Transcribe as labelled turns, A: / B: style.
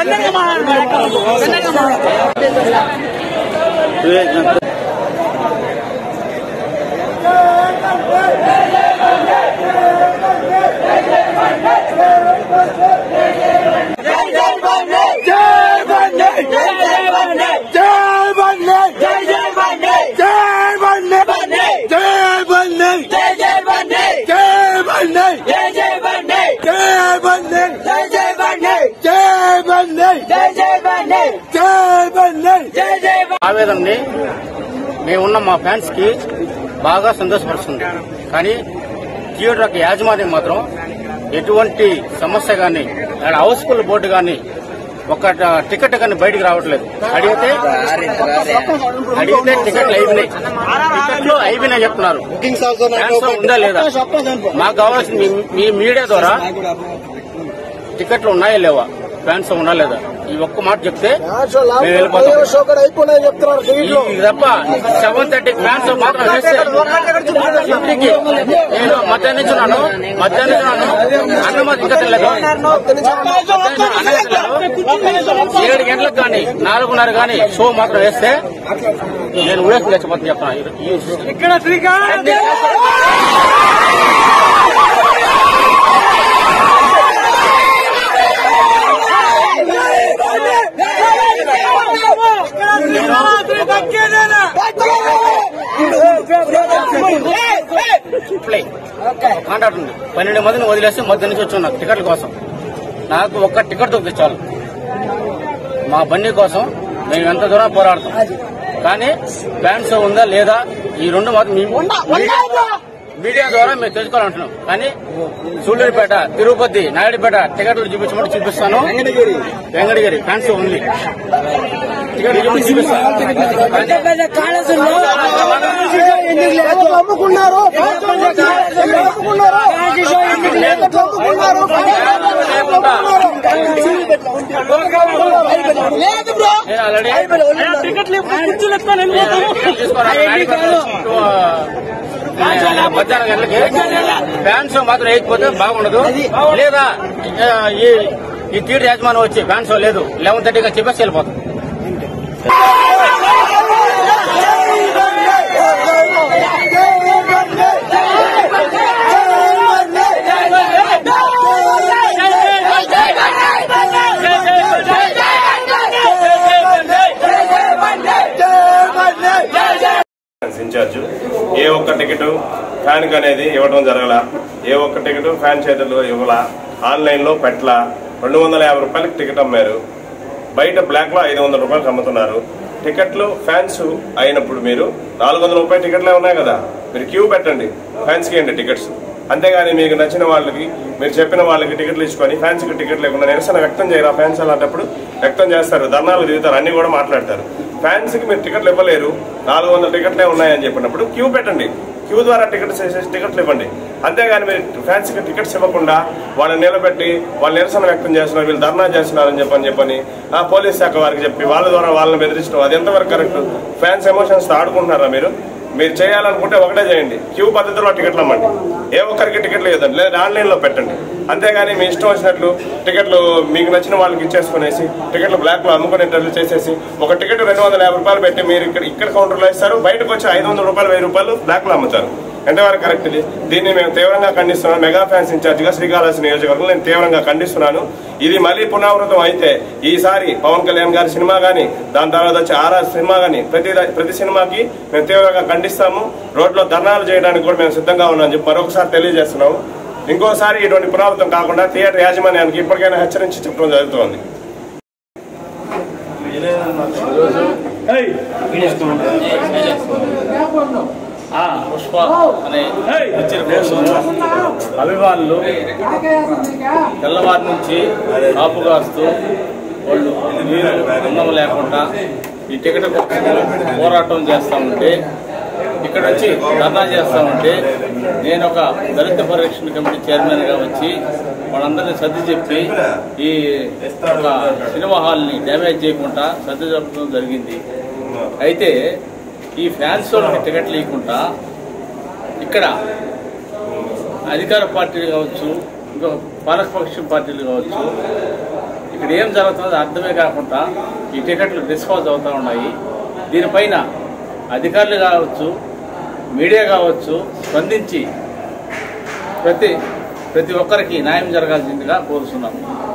A: ఆవేదనని మేమున్న మా ఫ్యాన్స్ కి బాగా సంతోషపరుస్తుంది కానీ థియేటర్ యొక్క యాజమాన్యం మాత్రం ఎటువంటి సమస్య గాని అక్కడ హౌస్ఫుల్ బోర్డు గాని ఒక ట- టికెట్ కానీ బయటికి రావట్లేదు అడిగితే అడిగితే టికెట్లు అయిపోయినాయి టికెట్లు అయిపోయినాయి చెప్తున్నారు ఫ్యాన్స్ ఉందా లేదా మాకు కావాల్సిన మీ- మీ మీడియా ద్వారా టికెట్లు ఉన్నాయా లేవా ఫ్యాన్స్ ఉన్నా లేదా ఈ ఒక్క మాట చెప్తే మేము వెళ్ళిపోతాం
B: అయిపోయినాయి చెప్తున్నారు
A: ఇది తప్ప సెవెన్ థర్టీ ఫ్యాన్స్ మాత్రం వేస్తే ఇంటికి నేను మధ్యాహ్నం నుంచి ఉన్నాను మధ్యాహ్నం నుంచి ఉన్నాను అన్నం అది ఇంకా తినలేదు అన్నం తినలేదు. ఏడు గంటలకు కానీ నాలుగున్నర కానీ షో మాత్రం వేస్తే నేను ఊరేసి తెచ్చిపోతుంది చెప్తాను ఈ- ఈ- ప్లే కాంట్రాక్ట్ ఉంది పన్నెండు మందిని వదిలేసి మధ్య నుంచి వచ్చాను నాకు టికెట్ల కోసం నాకు ఒక్క టికెట్ దొరికితే చాలు మా బండి కోసం మేము ఎంత దూరం పోరాడతాం కానీ ఫ్యాన్స్ ఉందా లేదా ఈ రెండు మాత్రం మీ- మీడియా- మీడియా ద్వారా మేము తెలుసుకోవాలంటున్నాం కానీ సూళ్లూరుపేట తిరుపతి నాయుడుపేట టికెట్లు చూపించమంటే చూపిస్తాను వెంకటగిరి ఫ్యాన్స్ ఉంది టికెట్లు చూపించి చూపిస్తాను
B: అమ్ముకున్నారు అమ్ముకున్నారు అమ్ముకున్నారు లేదు బ్రో
A: నేను ఆల్రెడీ మధ్యాహ్నం గంటలకి ఫ్యాన్స్ మాత్రం వేయకపోతే బాగుండదు లేదా ఆ, ఈ ఈ థియేటర్ యాజమాన్యం వచ్చి ఫ్యాన్స్ లేదు లెవెన్ థర్టీగా చెప్పేసి వెళ్ళిపోతాం
C: ఇన్ఛార్జ్ ఏ ఒక్క టికెట్ ఫ్యాన్ కి అనేది ఇవ్వడం జరగల ఏ ఒక్క టికెట్ ఫ్యాన్ చేతుల్లో ఇవ్వలా ఆన్లైన్ లో పెట్టలా రెండు వందల యాభై రూపాయలకి టికెట్ అమ్మారు బయట బ్లాక్ లో ఐదు వందల రూపాయలకి అమ్ముతున్నారు టికెట్లు ఫ్యాన్స్ అయినప్పుడు మీరు నాలుగు వందల రూపాయల టికెట్లే ఉన్నాయి కదా మీరు క్యూ పెట్టండి ఫ్యాన్స్ కి ఇవ్వండి టికెట్స్ అంతేగాని మీకు నచ్చిన వాళ్ళకి మీరు చెప్పిన వాళ్ళకి టికెట్లు ఇచ్చుకొని ఫ్యాన్స్ కి టికెట్ లేకుండా నిరసన వ్యక్తం చేయరా ఫ్యాన్స్ అలాంటప్పుడు వ్యక్తం చేస్తారు ధర్నాలు తిరుగుతారు అన్ని కూడా మాట్లాడతారు ఫ్యాన్స్ కి మీరు టికెట్లు ఇవ్వలేరు నాలుగు వందల టికెట్లే ఉన్నాయని చెప్పినప్పుడు క్యూ పెట్టండి క్యూ ద్వారా టికెట్స్ వేసేసి టికెట్లు ఇవ్వండి అంతేగాని మీరు ఫ్యాన్స్ కి టికెట్స్ ఇవ్వకుండా వాళ్ళని నిలబెట్టి వాళ్ళు నిరసన వ్యక్తం చేస్తున్నారు వీళ్ళు ధర్నా చేస్తున్నారని చెప్పని చెప్పని ఆ పోలీస్ శాఖ వారికి చెప్పి వాళ్ళ ద్వారా వాళ్ళని బెదిరించడం అది ఎంతవరకు కరెక్ట్ ఫ్యాన్స్ ఎమోషన్స్ తో ఆడుకుంటున్నారా మీరు మీరు చేయాలనుకుంటే ఒకటే చేయండి క్యూ పద్ధతిలో టికెట్లు అమ్మండి ఏ ఒక్కరికి టికెట్లు ఇవ్వదండి లేదా ఆన్లైన్ లో పెట్టండి అంతేగాని మీ ఇష్టం వచ్చినట్లు టికెట్లు మీకు నచ్చిన వాళ్ళకి ఇచ్చేసుకునేసి టికెట్లు బ్లాక్ లో అమ్ముకునేటట్లు చేసేసి ఒక టికెట్ రెండు వందల యాభై రూపాయలు పెట్టి మీరు ఇక్కడ ఇక్కడ కౌంటర్లో ఇస్తారు బయటకు వచ్చి ఐదు వందల రూపాయలు వెయ్యి రూపాయలు బ్లాక్ లో అమ్ముతారు ఎంతవరకు కరెక్ట్ ఇది దీన్ని మేము తీవ్రంగా ఖండిస్తున్నాం మెగా ఫ్యాన్స్ ఇన్ఛార్జ్ గా శ్రీకాళహస్తి నియోజకవర్గం నేను తీవ్రంగా ఖండిస్తున్నాను ఇది మళ్ళీ పునరావృతం అయితే ఈసారి పవన్ కళ్యాణ్ గారి సినిమా గానీ దాని తర్వాత వచ్చి ఆర్ఆర్ సినిమా గానీ ప్రతి ప్రతి సినిమాకి మేము తీవ్రంగా ఖండిస్తాము రోడ్లో ధర్నాలు చేయడానికి కూడా మేము సిద్ధంగా ఉన్నామని చెప్పి మరొకసారి తెలియజేస్తున్నాము ఇంకోసారి ఇటువంటి పునరావృతం కాకుండా థియేటర్ యాజమాన్యానికి ఇప్పటికైనా హెచ్చరించి చెప్పడం జరుగుతోంది
A: పుష్ప అనే పిక్చర్ కోసం అభిమానులు తెల్లవారి నుంచి కాపు కాస్తూ వాళ్ళు నీరు అన్నం లేకుండా ఈ టికెట్ కోసం పోరాటం చేస్తా ఉంటే ఇక్కడ వచ్చి ధర్నా చేస్తా ఉంటే నేను ఒక దళిత పరిరక్షణ కమిటీ చైర్మన్ గా వచ్చి వాళ్ళందరినీ సర్ది చెప్పి ఈ ఒక సినిమా హాల్ని డ్యామేజ్ చేయకుండా సర్ది చెప్పడం జరిగింది అయితే ఈ ఫ్యాన్స్ వాళ్ళకి టికెట్లు ఇవ్వకుండా ఇక్కడ అధికార పార్టీలు కావచ్చు ఇంకా పాలకపక్ష పార్టీలు కావచ్చు ఇక్కడ ఏం జరుగుతుందో అర్థమే కాకుండా ఈ టికెట్లు డిస్పోజ్ అవుతూ ఉన్నాయి దీనిపైన అధికారులు కావచ్చు మీడియా కావచ్చు స్పందించి ప్రతి ప్రతి ఒక్కరికి న్యాయం జరగాల్సిందిగా కోరుతున్నాం